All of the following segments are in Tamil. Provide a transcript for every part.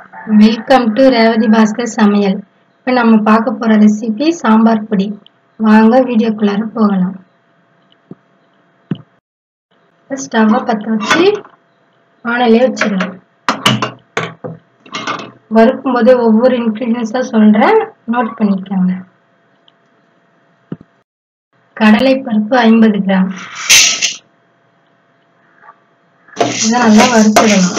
வெல்கம் டு ரேவதி பாஸ்கர் சமையல் இப்போ நம்ம பார்க்க போகிற ரெசிபி சாம்பார் பொடி வாங்க வீடியோக்குள்ளார போகலாம் ஸ்டவ்வை பற்ற வச்சு வானலே வச்சிடலாம் வறுக்கும் போதே ஒவ்வொரு இன்க்ரீடியன்ஸாக சொல்கிறேன் நோட் பண்ணிக்கோங்க கடலை பருப்பு ஐம்பது கிராம் இதை நல்லா வறுத்துடலாம்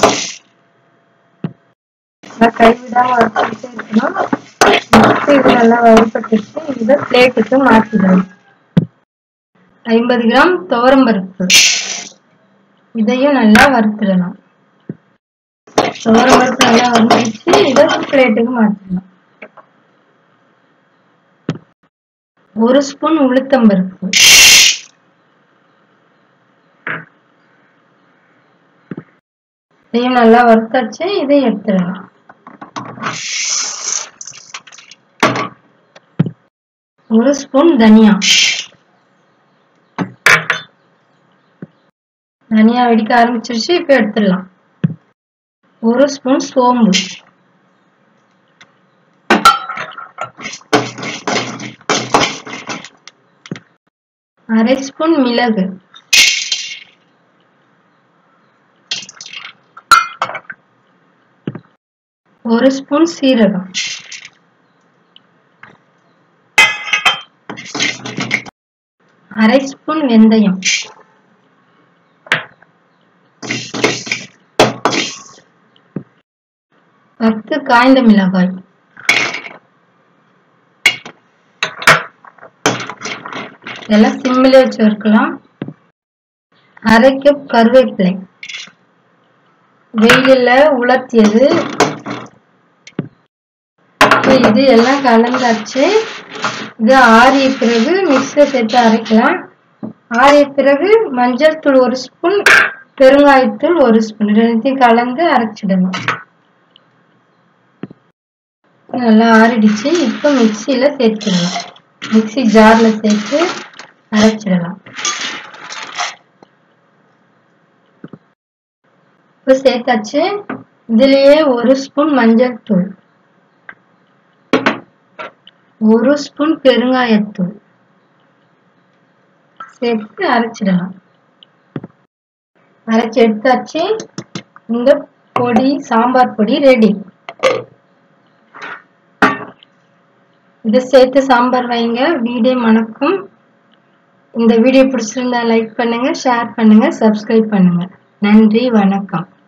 நல்லா கைவிடாம வறுத்துக்கிட்டே இருக்கணும் நெக்ஸ்ட் இது நல்லா வறுப்பட்டுட்டு இதை பிளேட்டுக்கு மாற்றிடணும் ஐம்பது கிராம் துவரம்பருப்பு இதையும் நல்லா வறுத்துடலாம் துவரம்பருப்பு நல்லா வறுத்துச்சு இதை பிளேட்டுக்கு மாற்றிடலாம் ஒரு ஸ்பூன் உளுத்தம்பருப்பு இதையும் நல்லா வறுத்தாச்சு இதை எடுத்துடலாம் ஒரு ஸ்பூன் தனியா தனியா வெடிக்க ஆரம்பிச்சிருச்சு இப்ப எடுத்துடலாம் ஒரு ஸ்பூன் சோம்பு அரை ஸ்பூன் மிளகு ஒரு ஸ்பூன் சீரகம் அரை ஸ்பூன் வெந்தயம் பத்து காய்ந்த மிளகாய் இதெல்லாம் சிம்மிலே வச்சு வறுக்கலாம் அரை கப் கருவேப்பிலை வெயிலில் உலர்த்தியது இது எல்லாம் கலந்தாச்சு இது ஆறிய பிறகு மிக்ஸில் சேர்த்து அரைக்கலாம் ஆறிய பிறகு மஞ்சள் தூள் ஒரு ஸ்பூன் பெருங்காயத்தூள் ஒரு ஸ்பூன் ரெண்டுத்தையும் கலந்து அரைச்சிடணும் நல்லா ஆறிடுச்சு இப்போ மிக்சியில் சேர்த்துடலாம் மிக்சி ஜாரில் சேர்த்து அரைச்சிடலாம் இப்போ சேர்த்தாச்சு இதுலேயே ஒரு ஸ்பூன் மஞ்சள் தூள் ஒரு ஸ்பூன் பெருங்காயத்தூள் சேர்த்து அரைச்சிடலாம் அரைச்சி எடுத்தாச்சு இந்த பொடி சாம்பார் பொடி ரெடி இதை சேர்த்து சாம்பார் வைங்க வீடே மணக்கும் இந்த வீடியோ பிடிச்சிருந்தா லைக் பண்ணுங்க ஷேர் பண்ணுங்க சப்ஸ்கிரைப் பண்ணுங்க நன்றி வணக்கம்